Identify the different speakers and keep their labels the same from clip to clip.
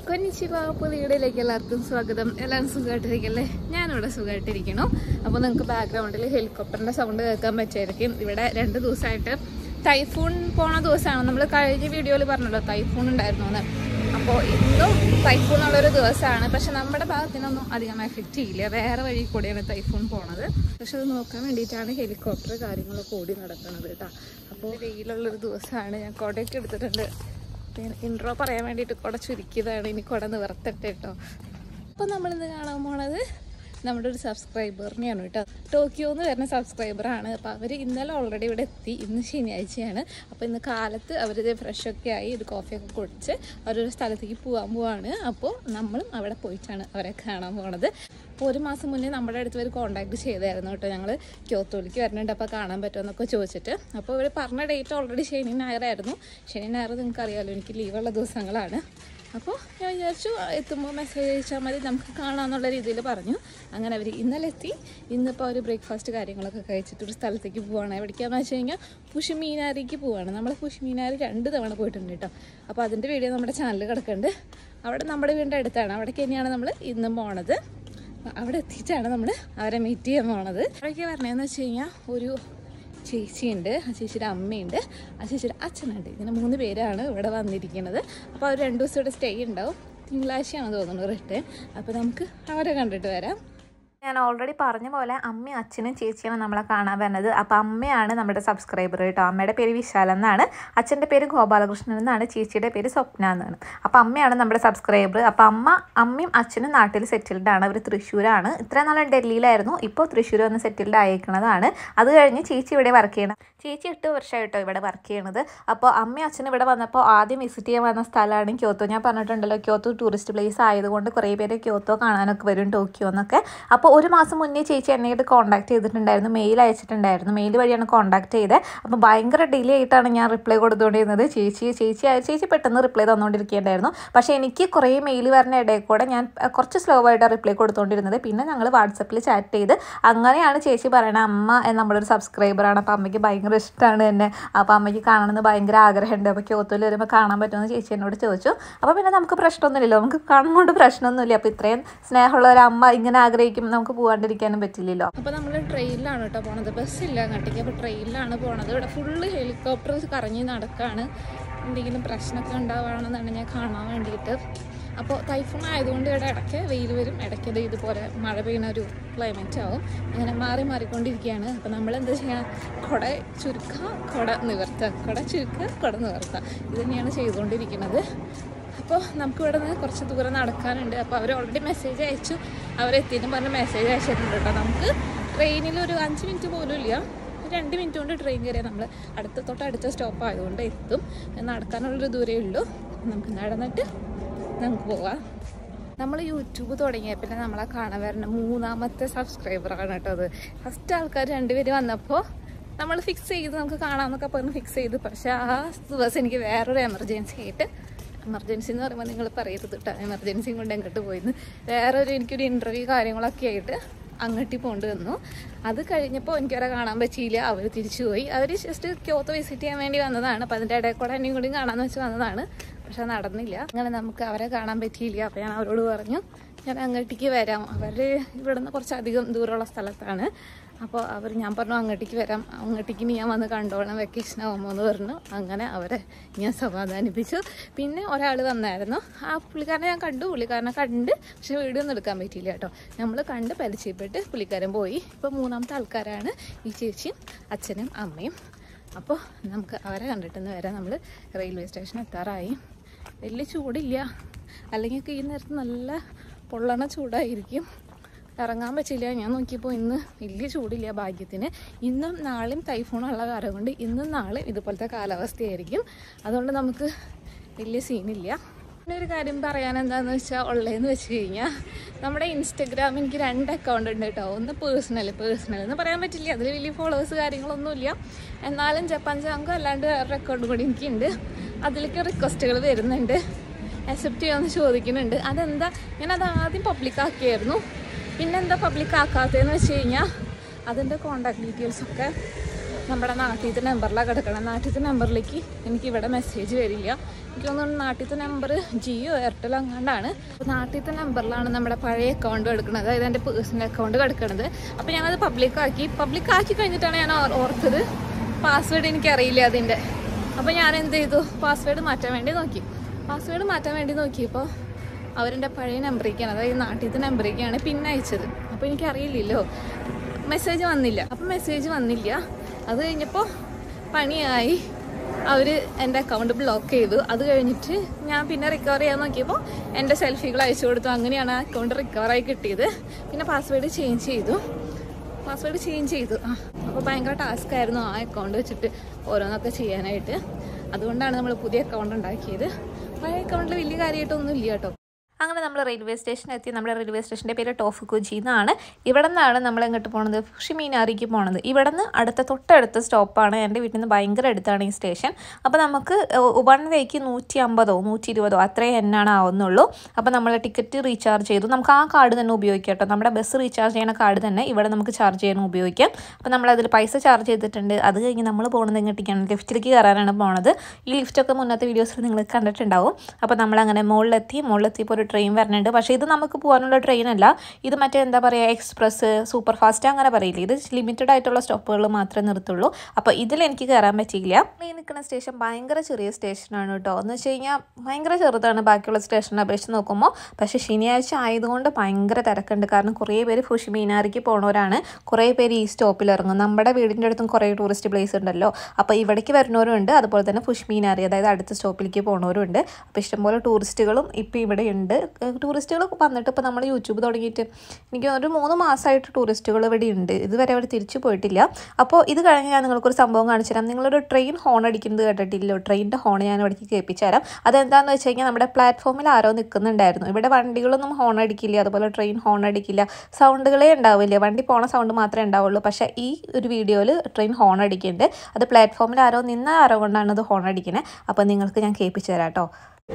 Speaker 1: കൊന്നിച്ചിവ പുതിയയിലേക്ക് എല്ലാവർക്കും സ്വാഗതം എല്ലാവരും സുഖമായിട്ടിരിക്കല്ലേ ഞാനിവിടെ സുഖമായിട്ടിരിക്കണം അപ്പോൾ നിങ്ങൾക്ക് ബാക്ക്ഗ്രൗണ്ടിൽ ഹെലികോപ്റ്ററിൻ്റെ സൗണ്ട് കേൾക്കാൻ പറ്റുമായിരിക്കും ഇവിടെ രണ്ട് ദിവസമായിട്ട് ടൈഫൂൺ പോണ ദിവസമാണ് നമ്മൾ കഴിഞ്ഞ വീഡിയോയിൽ പറഞ്ഞല്ലോ ടൈഫൂൺ ഉണ്ടായിരുന്നു എന്ന് അപ്പോൾ ഇന്നും ടൈഫൂൺ ഉള്ളൊരു ദിവസമാണ് പക്ഷെ നമ്മുടെ ഭാഗത്തിനൊന്നും അധികം എഫക്റ്റ് ചെയ്യില്ല വേറെ വഴി കൂടിയാണ് ടൈഫൂൺ പോണത് പക്ഷെ അത് നോക്കാൻ വേണ്ടിയിട്ടാണ് ഹെലികോപ്റ്റർ കാര്യങ്ങളൊക്കെ ഓടി നടക്കുന്നത് കേട്ടോ അപ്പോൾ വെയിലുള്ളൊരു ദിവസമാണ് ഞാൻ കുടയൊക്കെ എടുത്തിട്ടുണ്ട് ഇൻട്രോ പറയാൻ വേണ്ടിയിട്ട് കുട ചുരുക്കിയതാണ് ഇനി കുട നിവർത്തട്ടെ കേട്ടോ അപ്പോൾ നമ്മളിന്ന് കാണാൻ പോണത് നമ്മുടെ ഒരു സബ്സ്ക്രൈബറിനെയാണ് കേട്ടോ ടോക്കിയോ എന്ന് വരുന്ന സബ്സ്ക്രൈബറാണ് അപ്പോൾ അവർ ഇന്നലെ ഓൾറെഡി ഇവിടെ എത്തി ഇന്ന് ശനിയാഴ്ചയാണ് അപ്പോൾ ഇന്ന് കാലത്ത് അവരിത് ഫ്രഷൊക്കെ ആയി ഒരു കോഫിയൊക്കെ കുടിച്ച് അവരൊരു സ്ഥലത്തേക്ക് പോകാൻ പോവാണ് അപ്പോൾ നമ്മളും അവിടെ പോയിട്ടാണ് അവരെ കാണാൻ പോണത് അപ്പോൾ ഒരു മാസം മുന്നേ നമ്മുടെ അടുത്ത് ഒരു കോൺടാക്ട് ചെയ്തായിരുന്നു കേട്ടോ ഞങ്ങൾ ക്യോത്തോലിക്ക് വരുന്നുണ്ട് അപ്പോൾ കാണാൻ പറ്റുമെന്നൊക്കെ ചോദിച്ചിട്ട് അപ്പോൾ ഇവർ പറഞ്ഞ ഡേറ്റ് ഓൾറെഡി ശനി ഞായറായിരുന്നു ശനി ഞായർ നിങ്ങൾക്ക് അറിയാമല്ലോ എനിക്ക് ലീവുള്ള ദിവസങ്ങളാണ് അപ്പോൾ ഞാൻ വിചാരിച്ചു എത്തുമ്പോൾ മെസ്സേജ് അയച്ചാൽ മതി നമുക്ക് കാണാമെന്നുള്ള രീതിയിൽ പറഞ്ഞു അങ്ങനെ അവർ ഇന്നലെ എത്തി ഇന്നിപ്പോൾ അവർ ബ്രേക്ക്ഫാസ്റ്റ് കാര്യങ്ങളൊക്കെ കഴിച്ചിട്ട് ഒരു സ്ഥലത്തേക്ക് പോവാണ് എവിടേക്കാന്ന് വെച്ച് കഴിഞ്ഞാൽ പുഷ്മീനാരിക്ക് പോവാണ് നമ്മൾ പുഷ്മീനാരി രണ്ട് തവണ പോയിട്ടുണ്ട് കേട്ടോ അപ്പോൾ അതിൻ്റെ വീഡിയോ നമ്മുടെ ചാനലിൽ കിടക്കുന്നുണ്ട് അവിടെ നമ്മുടെ വീടിൻ്റെ അടുത്താണ് അവിടേക്ക് തന്നെയാണ് നമ്മൾ ഇന്നും പോണത് അവിടെ എത്തിയിട്ടാണ് നമ്മൾ അവരെ മീറ്റ് ചെയ്യാൻ പോണത് അവിടേക്ക് പറഞ്ഞതെന്ന് വെച്ച് കഴിഞ്ഞാൽ ഒരു ചേച്ചിയുണ്ട് ആ ചേച്ചിയുടെ അമ്മയുണ്ട് ആ ചേച്ചിയുടെ അച്ഛനുണ്ട് ഇങ്ങനെ മൂന്ന് പേരാണ് ഇവിടെ വന്നിരിക്കുന്നത് അപ്പോൾ അവർ രണ്ട് ദിവസം ഇവിടെ സ്റ്റേ ഉണ്ടാവും തിങ്കളാഴ്ചയാണ് തോന്നുന്നു റിട്ടേൺ അപ്പോൾ നമുക്ക് അവരെ കണ്ടിട്ട് വരാം
Speaker 2: ഞാൻ ഓൾറെഡി പറഞ്ഞ പോലെ അമ്മയും അച്ഛനും ചേച്ചിയാണ് നമ്മളെ കാണാൻ വരുന്നത് അപ്പം അമ്മയാണ് നമ്മുടെ സബ്സ്ക്രൈബർ കേട്ടോ അമ്മയുടെ പേര് വിശാൽ എന്നാണ് അച്ഛൻ്റെ പേര് ഗോപാലകൃഷ്ണൻ എന്നാണ് ചേച്ചിയുടെ പേര് സ്വപ്ന എന്നാണ് അപ്പം അമ്മയാണ് നമ്മുടെ സബ്സ്ക്രൈബർ അപ്പം അമ്മ അമ്മയും അച്ഛനും നാട്ടിൽ സെറ്റിൽഡ് ആണ് അവർ തൃശ്ശൂരാണ് ഇത്രയും നാളും ഡൽഹിയിലായിരുന്നു ഇപ്പോൾ തൃശ്ശൂർ വന്ന് സെറ്റിൽഡ് ആയേക്കുന്നതാണ് അത് കഴിഞ്ഞ് ചേച്ചി ഇവിടെ വർക്ക് ചെയ്യണം ചേച്ചി എട്ട് വർഷമായിട്ടോ ഇവിടെ വർക്ക് ചെയ്യണത് അപ്പോൾ അമ്മയും അച്ഛനും ഇവിടെ വന്നപ്പോൾ ആദ്യം വിസിറ്റ് ചെയ്യാൻ വന്ന സ്ഥലമാണ് ക്യോത്തോ ഞാൻ പറഞ്ഞിട്ടുണ്ടല്ലോ ക്യോത്തോ ടൂറിസ്റ്റ് പ്ലേസ് ആയതുകൊണ്ട് കുറേ പേര് ക്യോത്തോ കാണാനൊക്കെ വരും ടോക്കിയോ എന്നൊക്കെ അപ്പോൾ ഒരു മാസം മുന്നേ ചേച്ചി എന്നെയായിട്ട് കോൺടാക്ട് ചെയ്തിട്ടുണ്ടായിരുന്നു മെയിൽ അയച്ചിട്ടുണ്ടായിരുന്നു മെയിൽ വഴിയാണ് കോൺടാക്ട് ചെയ്തത് അപ്പോൾ ഭയങ്കര ഡിലേ ആയിട്ടാണ് ഞാൻ റിപ്ലൈ കൊടുത്തുകൊണ്ടിരുന്നത് ചേച്ചി ചേച്ചി ചേച്ചി പെട്ടെന്ന് റിപ്ലൈ തന്നുകൊണ്ടിരിക്കുകയായിരുന്നു പക്ഷേ എനിക്ക് കുറേ മെയിൽ വരുന്ന ഇടയിൽ കൂടെ ഞാൻ അഹ്, കുറച്ച് സ്ലോ ആയിട്ടാണ് റിപ്ലൈ കൊടുത്തുകൊണ്ടിരുന്നത് പിന്നെ ഞങ്ങൾ വാട്സപ്പിൽ ചാറ്റ് ചെയ്ത് അങ്ങനെയാണ് ചേച്ചി പറയണത് അമ്മ എ- നമ്മളൊരു സബ്സ്ക്രൈബറാണ് അപ്പോൾ അമ്മയ്ക്ക് ഭയങ്കര ഇഷ്ടമാണ് എന്നെ അപ്പോൾ അമ്മയ്ക്ക് കാണണമെന്ന് ഭയങ്കര ആഗ്രഹമുണ്ട് അപ്പോൾ ക്യോത്തോയിൽ വരുമ്പോൾ കാണാൻ പറ്റുമെന്ന് ചേച്ചി എന്നോട് ചോദിച്ചു അപ്പോൾ പിന്നെ നമുക്ക് പ്രശ്നമൊന്നുമില്ലല്ലോ നമുക്ക് കാണുന്നതുകൊണ്ട് പ്രശ്നമൊന്നുമില്ല അപ്പോൾ ഇത്രയും സ്നേഹമുള്ള ഒരു അമ്മ ഇങ്ങനെ ആഗ്രഹിക്കും നമുക്ക് പോകാണ്ടിരിക്കാനും പറ്റില്ലല്ലോ
Speaker 1: അപ്പോൾ നമ്മൾ ട്രെയിനിലാണ് കേട്ടോ പോണത് ബസ്സില്ല അങ്ങോട്ടേക്ക് അപ്പോൾ ട്രെയിനിലാണ് പോണത് ഇവിടെ ഫുള്ള് ഹെലികോപ്റ്റർ കറങ്ങി നടക്കാണ് എന്തെങ്കിലും പ്രശ്നമൊക്കെ ഉണ്ടാവുകയാണെന്നുണ്ടെങ്കിൽ കാണാൻ വേണ്ടിയിട്ട് അപ്പോൾ ടൈഫൂൺ ആയതുകൊണ്ട് ഇവിടെ ഇടയ്ക്ക് വെയിൽ വരും ഇടയ്ക്ക് ദേ ഇതുപോലെ മഴ പെയ്യുന്ന ഒരു ക്ലൈമറ്റ് ആവും അങ്ങനെ മാറി മാറിക്കൊണ്ടിരിക്കുകയാണ് അപ്പോൾ നമ്മൾ എന്താ ചെയ്യുക കുട ചുരുക്കുക കുട നിവർത്തുക കുട ചുരുക്കുക കുട നിവർത്തുക ഇത് തന്നെയാണ് ചെയ്തുകൊണ്ടിരിക്കുന്നത് അപ്പോൾ നമുക്ക് ഇവിടെ നിന്ന് കുറച്ച് ദൂരം നടക്കാനുണ്ട് അപ്പോൾ അവർ ഓൾറെഡി മെസ്സേജ് അയച്ചു അവരെത്തിയെന്ന് പറഞ്ഞ് മെസ്സേജ് അയച്ചിട്ടുണ്ട് കേട്ടോ നമുക്ക് ട്രെയിനിൽ ഒരു അഞ്ച് മിനിറ്റ് പോലും ഇല്ല ഒരു രണ്ട് മിനിറ്റ് കൊണ്ട് ട്രെയിൻ കയറിയാൽ നമ്മൾ അടുത്ത തൊട്ട് അടുത്ത സ്റ്റോപ്പ് ആയതുകൊണ്ട് എത്തും നടക്കാനുള്ളൊരു ദൂരമേ ഉള്ളൂ നമുക്ക് നടന്നിട്ട് നമുക്ക് പോവാം നമ്മൾ യൂട്യൂബ് തുടങ്ങിയ പിന്നെ നമ്മളെ കാണാൻ വരുന്ന മൂന്നാമത്തെ സബ്സ്ക്രൈബറാണ് കേട്ടോ അത് ഫസ്റ്റ് ആൾക്കാർ രണ്ടുപേര് വന്നപ്പോൾ നമ്മൾ ഫിക്സ് ചെയ്ത് നമുക്ക് കാണാമെന്നൊക്കെ പറഞ്ഞ് ഫിക്സ് ചെയ്ത് പക്ഷേ ആ ദിവസം എനിക്ക് വേറൊരു എമർജൻസി ആയിട്ട് എമർജൻസി എന്ന് പറയുമ്പോൾ നിങ്ങൾ പറയരുത് കേട്ടോ എമർജൻസിയും കൊണ്ട് എങ്ങോട്ട് പോയിന്ന് വേറൊരു എനിക്കൊരു ഇൻ്റർവ്യൂ കാര്യങ്ങളൊക്കെ ആയിട്ട് അങ്ങോട്ട് പോണ്ട് വന്നു അത് കഴിഞ്ഞപ്പോൾ എനിക്കവരെ കാണാൻ പറ്റിയില്ല അവർ തിരിച്ചു പോയി അവർ ജസ്റ്റ് ക്യോത്ത് വിസിറ്റ് ചെയ്യാൻ വേണ്ടി വന്നതാണ് അപ്പം അതിൻ്റെ ഇടയിൽ കൂടെ എന്നെയും കൂടി കാണാമെന്ന് വെച്ച് വന്നതാണ് പക്ഷെ നടന്നില്ല അങ്ങനെ നമുക്ക് അവരെ കാണാൻ പറ്റിയില്ല അപ്പോൾ ഞാൻ അവരോട് പറഞ്ഞു ഞാൻ അങ്ങോട്ടേക്ക് വരാം അവർ ഇവിടെ നിന്ന് കുറച്ചധികം ദൂരമുള്ള സ്ഥലത്താണ് അപ്പോൾ അവർ ഞാൻ പറഞ്ഞു അങ്ങോട്ടേക്ക് വരാം അങ്ങോട്ടേക്ക് ഇനി ഞാൻ വന്ന് കണ്ടോളാം വെക്കേഷൻ ആകുമ്പോൾ എന്ന് പറഞ്ഞു അങ്ങനെ അവരെ ഞാൻ സമാധാനിപ്പിച്ചു പിന്നെ ഒരാൾ വന്നായിരുന്നു ആ പുള്ളിക്കാരനെ ഞാൻ കണ്ടു പുള്ളിക്കാരനെ കണ്ട് പക്ഷെ വീഡിയോ ഒന്നും എടുക്കാൻ പറ്റിയില്ല കേട്ടോ നമ്മൾ കണ്ട് പരിചയപ്പെട്ട് പുള്ളിക്കാരൻ പോയി ഇപ്പോൾ മൂന്നാമത്തെ ആൾക്കാരാണ് ഈ ചേച്ചിയും അച്ഛനും അമ്മയും അപ്പോൾ നമുക്ക് അവരെ കണ്ടിട്ടെന്ന് വരാം നമ്മൾ റെയിൽവേ സ്റ്റേഷൻ എത്താറായി വലിയ ചൂടില്ല അല്ലെങ്കിൽ ഈ നേരത്ത് നല്ല പൊള്ളണ ചൂടായിരിക്കും ഇറങ്ങാൻ പറ്റില്ല ഞാൻ നോക്കിയപ്പോൾ ഇന്ന് വലിയ ചൂടില്ല ഭാഗ്യത്തിന് ഇന്നും നാളെയും ടൈഫോൺ ഉള്ള കാരണം കൊണ്ട് ഇന്നും നാളെയും ഇതുപോലത്തെ കാലാവസ്ഥയായിരിക്കും അതുകൊണ്ട് നമുക്ക് വലിയ സീനില്ല പിന്നെ ഒരു കാര്യം പറയാൻ എന്താണെന്ന് വെച്ചാൽ ഉള്ളതെന്ന് വെച്ച് കഴിഞ്ഞാൽ നമ്മുടെ ഇൻസ്റ്റഗ്രാം എനിക്ക് രണ്ട് അക്കൗണ്ട് ഉണ്ട് കേട്ടോ ഒന്ന് പേഴ്സണൽ പേഴ്സണൽ എന്ന് പറയാൻ പറ്റില്ല അതിൽ വലിയ ഫോളോവേഴ്സ് കാര്യങ്ങളൊന്നുമില്ല എന്നാലും ജപ്പാൻ ചാങ്കോ അല്ലാണ്ട് വേറൊരു അക്കൗണ്ട് കൂടി എനിക്കുണ്ട് അതിലേക്ക് റിക്വസ്റ്റുകൾ വരുന്നുണ്ട് അക്സെപ്റ്റ് ചെയ്യാമെന്ന് ചോദിക്കുന്നുണ്ട് അതെന്താ ഞാനത് ആദ്യം പബ്ലിക് ആക്കിയായിരുന്നു പിന്നെന്താ പബ്ലിക് ആക്കാത്തതെന്ന് വെച്ച് കഴിഞ്ഞാൽ അതിൻ്റെ കോണ്ടാക്ട് ഡീറ്റെയിൽസൊക്കെ നമ്മുടെ നാട്ടിലത്തെ നമ്പറിലാണ് കിടക്കണം നാട്ടിലത്തെ നമ്പറിലേക്ക് എനിക്ക് ഇവിടെ മെസ്സേജ് വരില്ല എനിക്ക് തോന്നുന്നു നാട്ടിലത്തെ നമ്പർ ജിയോ എയർടെൽ അങ്ങാണ്ടാണ് അപ്പോൾ നാട്ടിലത്തെ നമ്പറിലാണ് നമ്മുടെ പഴയ അക്കൗണ്ട് കിടക്കുന്നത് അതായത് എൻ്റെ പേഴ്സണൽ അക്കൗണ്ട് കിടക്കുന്നത് അപ്പോൾ ഞാനത് പബ്ലിക് ആക്കി പബ്ലിക് ആക്കി കഴിഞ്ഞിട്ടാണ് ഞാൻ ഓർ- ഓർത്തത് പാസ്വേഡ് എനിക്കറിയില്ല അതിൻ്റെ അപ്പോൾ ഞാൻ എന്ത് ചെയ്തു പാസ്വേഡ് മാറ്റാൻ വേണ്ടി നോക്കി പാസ്വേഡ് മാറ്റാൻ വേണ്ടി നോക്കിയപ്പോൾ അവരെൻ്റെ പഴയ നമ്പറേക്കാണ് അതായത് നാട്ടിലത്തെ നമ്പറേക്കാണ് പിന്നെ അയച്ചത് അപ്പോൾ എനിക്കറിയില്ലല്ലോ മെസ്സേജ് വന്നില്ല അപ്പം മെസ്സേജ് വന്നില്ല അത് കഴിഞ്ഞപ്പോൾ പണിയായി അവർ എൻ്റെ അക്കൗണ്ട് ബ്ലോക്ക് ചെയ്തു അത് കഴിഞ്ഞിട്ട് ഞാൻ പിന്നെ റിക്കവർ ചെയ്യാൻ നോക്കിയപ്പോൾ എൻ്റെ സെൽഫികൾ അയച്ചു കൊടുത്തു അങ്ങനെയാണ് ആ അക്കൗണ്ട് റിക്കവറായി കിട്ടിയത് പിന്നെ പാസ്വേഡ് ചേഞ്ച് ചെയ്തു പാസ്വേഡ് ചേഞ്ച് ചെയ്തു ആ അപ്പോൾ ഭയങ്കര ടാസ്ക് ആയിരുന്നു ആ അക്കൗണ്ട് വെച്ചിട്ട് ഓരോന്നൊക്കെ ചെയ്യാനായിട്ട് അതുകൊണ്ടാണ് നമ്മൾ പുതിയ അക്കൗണ്ട് ഉണ്ടാക്കിയത് പഴയ അക്കൗണ്ടിൽ വലിയ കാര്യമായിട്ടൊന്നും ഇല്ല കേട്ടോ
Speaker 2: അങ്ങനെ നമ്മൾ റെയിൽവേ സ്റ്റേഷനിൽ എത്തി നമ്മുടെ റെയിൽവേ സ്റ്റേഷൻ്റെ പേര് ടോഫുക്കുജി എന്നാണ് ഇവിടെ നിന്നാണ് നമ്മൾ എങ്ങോട്ട് പോണത് ഷിമീനാറിക്ക് പോണത് ഇവിടെ നിന്ന് അടുത്ത തൊട്ടടുത്ത സ്റ്റോപ്പാണ് എൻ്റെ വീട്ടിൽ നിന്ന് ഭയങ്കര അടുത്താണ് ഈ സ്റ്റേഷൻ അപ്പോൾ നമുക്ക് വൺ വേക്ക് നൂറ്റി അമ്പതോ നൂറ്റി ഇരുപതോ അത്രയും എന്നാണ് ആവുന്നുള്ളൂ അപ്പോൾ നമ്മൾ ടിക്കറ്റ് റീചാർജ് ചെയ്തു നമുക്ക് ആ കാർഡ് തന്നെ ഉപയോഗിക്കാം കേട്ടോ നമ്മുടെ ബസ് റീചാർജ് ചെയ്യുന്ന കാർഡ് തന്നെ ഇവിടെ നമുക്ക് ചാർജ് ചെയ്യാൻ ഉപയോഗിക്കാം അപ്പോൾ നമ്മൾ അതിൽ പൈസ ചാർജ് ചെയ്തിട്ടുണ്ട് അത് കഴിഞ്ഞ് നമ്മൾ പോകുന്നത് എങ്ങോട്ടേക്കാണ് ലിഫ്റ്റിലേക്ക് കയറാനാണ് പോണത് ഈ ലിഫ്റ്റൊക്കെ മുന്നത്തെ വീഡിയോസിൽ നിങ്ങൾ കണ്ടിട്ടുണ്ടാവും അപ്പോൾ നമ്മളങ്ങനെ മുകളിലെത്തി മുകളിലെത്തിയപ്പോൾ ഒരു ട്രെയിൻ വരുന്നുണ്ട് പക്ഷേ ഇത് നമുക്ക് പോകാനുള്ള ട്രെയിൻ അല്ല ഇത് മറ്റേ എന്താ പറയുക എക്സ്പ്രസ് സൂപ്പർ ഫാസ്റ്റ് അങ്ങനെ പറയില്ല ഇത് ലിമിറ്റഡ് ആയിട്ടുള്ള സ്റ്റോപ്പുകൾ മാത്രമേ നിർത്തുള്ളൂ അപ്പോൾ ഇതിൽ എനിക്ക് കയറാൻ പറ്റിയില്ല ഈ നിൽക്കുന്ന സ്റ്റേഷൻ ഭയങ്കര ചെറിയ സ്റ്റേഷനാണ് കേട്ടോ എന്ന് വെച്ച് കഴിഞ്ഞാൽ ഭയങ്കര ചെറുതാണ് ബാക്കിയുള്ള സ്റ്റേഷനെ അപേക്ഷിച്ച് നോക്കുമ്പോൾ പക്ഷേ ശനിയാഴ്ച ആയതുകൊണ്ട് ഭയങ്കര തിരക്കുണ്ട് കാരണം കുറേ പേര് ഫുഷ് മീനാറിക്ക് പോണവരാണ് കുറേ പേര് ഈ സ്റ്റോപ്പിൽ ഇറങ്ങും നമ്മുടെ വീടിൻ്റെ അടുത്തും കുറേ ടൂറിസ്റ്റ് പ്ലേസ് ഉണ്ടല്ലോ അപ്പോൾ ഇവിടേക്ക് വരുന്നവരും ഉണ്ട് അതുപോലെ തന്നെ ഫുഷ് മീനാറി അതായത് അടുത്ത സ്റ്റോപ്പിലേക്ക് പോണവരും ഉണ്ട് അപ്പോൾ ഇഷ്ടംപോലെ ടൂറിസ്റ്റുകളും ഇപ്പോൾ ഇവിടെ ഉണ്ട് ടൂറിസ്റ്റുകൾ വന്നിട്ട് ഇപ്പോൾ നമ്മൾ യൂട്യൂബ് തുടങ്ങിയിട്ട് എനിക്ക് ഒരു മൂന്ന് മാസമായിട്ട് ടൂറിസ്റ്റുകൾ ഇവിടെ ഉണ്ട് ഇതുവരെ അവർ തിരിച്ചു പോയിട്ടില്ല അപ്പോൾ ഇത് കഴിഞ്ഞ് ഞാൻ നിങ്ങൾക്കൊരു സംഭവം കാണിച്ചു തരാം നിങ്ങളൊരു ട്രെയിൻ ഹോൺ അടിക്കുന്നത് കേട്ടിട്ടില്ലോ ട്രെയിനിൻ്റെ ഹോൺ ഞാൻ ഇവിടേക്ക് കേൾപ്പിച്ചു തരാം അതെന്താണെന്ന് വെച്ച് കഴിഞ്ഞാൽ നമ്മുടെ പ്ലാറ്റ്ഫോമിൽ ആരോ നിൽക്കുന്നുണ്ടായിരുന്നു ഇവിടെ വണ്ടികളൊന്നും ഹോൺ അടിക്കില്ല അതുപോലെ ട്രെയിൻ ഹോൺ അടിക്കില്ല സൗണ്ടുകളേ ഉണ്ടാവില്ല വണ്ടി പോണ സൗണ്ട് മാത്രമേ ഉണ്ടാവുള്ളൂ പക്ഷേ ഈ ഒരു വീഡിയോയിൽ ട്രെയിൻ ഹോൺ അടിക്കുന്നുണ്ട് അത് പ്ലാറ്റ്ഫോമിൽ ആരോ നിന്ന ആരോ കൊണ്ടാണ് അത് ഹോൺ അടിക്കുന്നത് അപ്പോൾ നിങ്ങൾക്ക് ഞാൻ കേൾപ്പിച്ചു തരാം കേട്ടോ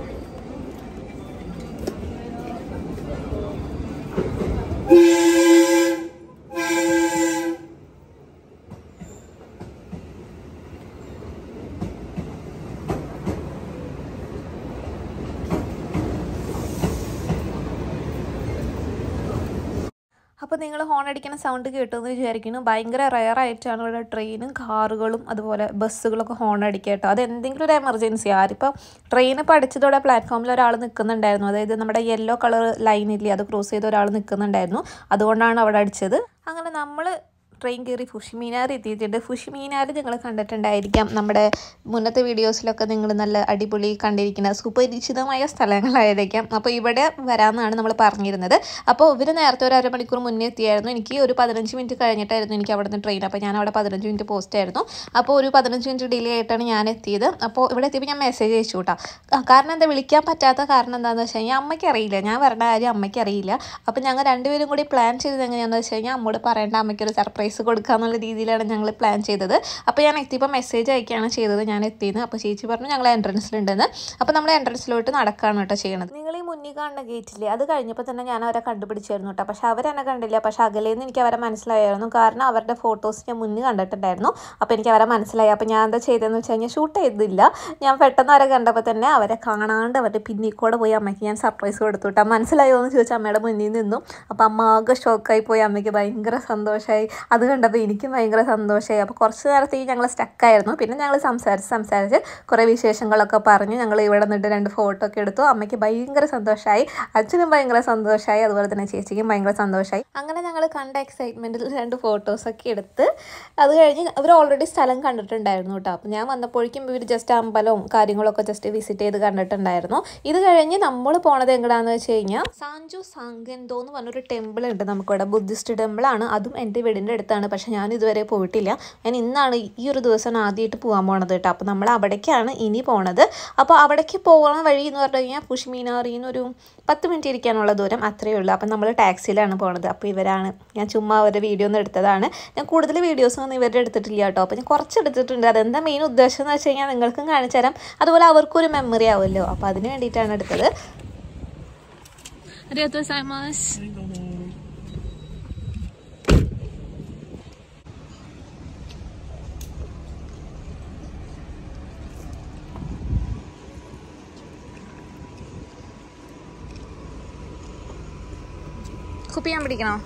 Speaker 2: അപ്പോൾ നിങ്ങൾ ഹോൺ അടിക്കുന്ന സൗണ്ട് കേട്ടെന്ന് വിചാരിക്കുന്നു ഭയങ്കര റയർ ആയിട്ടാണ് ഇവിടെ ട്രെയിനും കാറുകളും അതുപോലെ ബസ്സുകളൊക്കെ ഹോൺ അടിക്കുക കേട്ടോ അത് എന്തെങ്കിലും ഒരു എമർജൻസി ആരിപ്പോൾ ട്രെയിൻ ഇപ്പോൾ അടിച്ചതോടെ പ്ലാറ്റ്ഫോമിൽ ഒരാൾ നിൽക്കുന്നുണ്ടായിരുന്നു അതായത് നമ്മുടെ യെല്ലോ കളർ ലൈനില്ലേ അത് ക്രോസ് ചെയ്ത ഒരാൾ നിൽക്കുന്നുണ്ടായിരുന്നു അതുകൊണ്ടാണ് അവിടെ അടിച്ചത് അങ്ങനെ നമ്മൾ ട്രെയിൻ കയറി ഫുഷിമീനാർ എത്തിയിട്ടുണ്ട് ഫുഷിമീനാർ നിങ്ങൾ കണ്ടിട്ടുണ്ടായിരിക്കാം നമ്മുടെ മുന്നത്തെ വീഡിയോസിലൊക്കെ നിങ്ങൾ നല്ല അടിപൊളി കണ്ടിരിക്കുന്ന സുപരിചിതമായ സ്ഥലങ്ങളായിരിക്കാം അപ്പോൾ ഇവിടെ വരാമെന്നാണ് നമ്മൾ പറഞ്ഞിരുന്നത് അപ്പോൾ ഇവർ നേരത്തെ ഒരു അരമണിക്കൂർ മുന്നേ എത്തിയായിരുന്നു എനിക്ക് ഒരു പതിനഞ്ച് മിനിറ്റ് കഴിഞ്ഞിട്ടായിരുന്നു എനിക്ക് അവിടെ നിന്ന് ട്രെയിൻ അപ്പോൾ ഞാൻ അവിടെ പതിനഞ്ച് മിനിറ്റ് പോസ്റ്റ് ആയിരുന്നു അപ്പോൾ ഒരു പതിനഞ്ച് മിനിറ്റ് ഡിലേ ആയിട്ടാണ് ഞാൻ എത്തിയത് അപ്പോൾ ഇവിടെ എത്തിയപ്പോൾ ഞാൻ മെസ്സേജ് അയച്ചു കേട്ടോ ആ, കാരണം എന്താ വിളിക്കാൻ പറ്റാത്ത കാരണം എന്താണെന്ന് വെച്ച് കഴിഞ്ഞാൽ അമ്മയ്ക്ക് അറിയില്ല ഞാൻ വരേണ്ട കാര്യം അമ്മയ്ക്ക് അറിയില്ല അപ്പോൾ ഞങ്ങൾ രണ്ടുപേരും കൂടി പ്ലാൻ ചെയ്തത് എങ്ങനെയാണെന്ന് വെച്ച് കഴിഞ്ഞാൽ അമ്മോട് പറയേണ്ട അമ്മയ്ക്ക് ഒരു സർപ്രൈസ് കൊടുക്കുക എന്നുള്ള രീതിയിലാണ് ഞങ്ങൾ പ്ലാൻ ചെയ്തത് അപ്പോൾ ഞാൻ എത്തിയപ്പോൾ മെസ്സേജ് അയക്കുകയാണ് ചെയ്തത് ഞാൻ എത്തിയെന്ന് അപ്പോൾ ചേച്ചി പറഞ്ഞു ഞങ്ങൾ എൻട്രൻസിലുണ്ടെന്ന് അപ്പോൾ നമ്മൾ എൻട്രൻസിലോട്ട് നടക്കുകയാണ് കേട്ടോ ചെയ്യണത് നിങ്ങൾ ഈ മുന്നിൽ കാണുന്ന ഗേറ്റില്ലേ അത് കഴിഞ്ഞപ്പോൾ തന്നെ ഞാൻ അവരെ കണ്ടുപിടിച്ചായിരുന്നു കേട്ടോ പക്ഷേ അവരെന്നെ കണ്ടില്ല പക്ഷേ അകലേന്ന് എനിക്ക് അവരെ മനസ്സിലായിരുന്നു കാരണം അവരുടെ ഫോട്ടോസ് ഞാൻ മുന്നിൽ കണ്ടിട്ടുണ്ടായിരുന്നു അപ്പോൾ എനിക്ക് അവരെ മനസ്സിലായി അപ്പോൾ ഞാൻ എന്താ ചെയ്തതെന്ന് വെച്ച് കഴിഞ്ഞാൽ ഷൂട്ട് ചെയ്തില്ല ഞാൻ പെട്ടെന്ന് അവരെ കണ്ടപ്പോൾ തന്നെ അവരെ കാണാണ്ട് അവരുടെ പിന്നിൽ കൂടെ പോയി അമ്മയ്ക്ക് ഞാൻ സർപ്രൈസ് കൊടുത്തു കേട്ടോ മനസ്സിലായോ എന്ന് ചോദിച്ചാൽ അമ്മയുടെ മുന്നിൽ നിന്നു അപ്പോൾ അമ്മ ആകെ ഷോക്കായി പോയി അമ്മയ്ക്ക് ഭയങ്കര സന്തോഷമായി അത് കണ്ടപ്പോൾ എനിക്കും ഭയങ്കര സന്തോഷമായി അപ്പോൾ കുറച്ച് നേരത്തേക്ക് ഞങ്ങൾ സ്റ്റക്കായിരുന്നു പിന്നെ ഞങ്ങൾ സംസാരിച്ച് സംസാരിച്ച് കുറേ വിശേഷങ്ങളൊക്കെ പറഞ്ഞു ഞങ്ങൾ ഇവിടെ നിന്നിട്ട് രണ്ട് ഫോട്ടോ ഒക്കെ എടുത്തു അമ്മയ്ക്ക് ഭയങ്കര സന്തോഷമായി അച്ഛനും ഭയങ്കര സന്തോഷമായി അതുപോലെ തന്നെ ചേച്ചിക്കും ഭയങ്കര സന്തോഷമായി അങ്ങനെ ഞങ്ങൾ കണ്ട എക്സൈറ്റ്മെൻറ്റിൽ രണ്ട് ഫോട്ടോസൊക്കെ എടുത്ത് അത് കഴിഞ്ഞ് അവർ ഓൾറെഡി സ്ഥലം കണ്ടിട്ടുണ്ടായിരുന്നു കേട്ടോ അപ്പോൾ ഞാൻ വന്നപ്പോഴേക്കും ഇവർ ജസ്റ്റ് അമ്പലവും കാര്യങ്ങളൊക്കെ ജസ്റ്റ് വിസിറ്റ് ചെയ്ത് കണ്ടിട്ടുണ്ടായിരുന്നു ഇത് കഴിഞ്ഞ് നമ്മൾ പോണത് എങ്ങടാന്ന് വെച്ച് കഴിഞ്ഞാൽ സാഞ്ചു സാങ്കെന്തോ എന്ന് പറഞ്ഞൊരു ടെമ്പിൾ ഉണ്ട് നമുക്കിവിടെ ബുദ്ധിസ്റ്റ് ടെമ്പിളാണ് അതും എൻ്റെ വീടിൻ്റെ അടുത്താണ് പക്ഷെ ഞാൻ ഇതുവരെ പോയിട്ടില്ല ഞാൻ ഇന്നാണ് ഈ ഒരു ദിവസം ആദ്യമായിട്ട് പോകാൻ പോണത് കേട്ടോ അപ്പോൾ നമ്മൾ അവിടേക്കാണ് ഇനി പോണത് അപ്പോൾ അവിടേക്ക് പോകുന്ന വഴി എന്ന് പറഞ്ഞു കഴിഞ്ഞാൽ പുഷ്മീനാറിൽ നിന്ന് ഒരു പത്ത് മിനിറ്റ് ഇരിക്കാനുള്ള ദൂരം അത്രയേ ഉള്ളൂ അപ്പം നമ്മൾ ടാക്സിയിലാണ് പോണത് അപ്പോൾ ഇവരാണ് ഞാൻ ചുമ്മാ അവരുടെ വീഡിയോ ഒന്ന് എടുത്തതാണ് ഞാൻ കൂടുതൽ വീഡിയോസ് ഒന്നും ഇവരുടെ എടുത്തിട്ടില്ല കേട്ടോ അപ്പോൾ ഞാൻ കുറച്ച് എടുത്തിട്ടുണ്ട് അതെന്താ മെയിൻ ഉദ്ദേശം എന്ന് വെച്ച് കഴിഞ്ഞാൽ നിങ്ങൾക്കും കാണിച്ചു തരാം അതുപോലെ അവർക്കും ഒരു മെമ്മറി ആവുമല്ലോ അപ്പോൾ അതിന് വേണ്ടിയിട്ടാണ് എടുത്തത്
Speaker 1: ありがとうございます。
Speaker 2: അപ്പോൾ
Speaker 1: കുപ്പി ഞാൻ പിടിക്കണോ